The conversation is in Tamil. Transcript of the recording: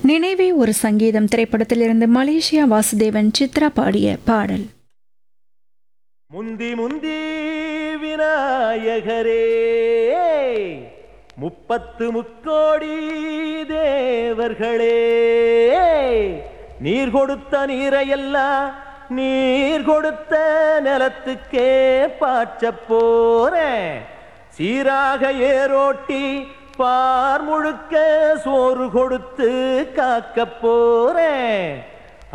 நினைவே ஒரு சங்கீதம் திரைப்படத்திலிருந்து மலேசியா வாசுதேவன் சித்ரா பாடிய பாடல் முந்தி முந்தி விநாயகரே முப்பத்து முக்கோடி தேவர்களே நீர் கொடுத்த நீரையெல்லாம் நீர் கொடுத்த நிலத்துக்கே பாய்ச்சப் போறேன் சீராக ஏரோட்டி பார் முழுக்க சோறு கொடுத்து காக்கப் போறேன்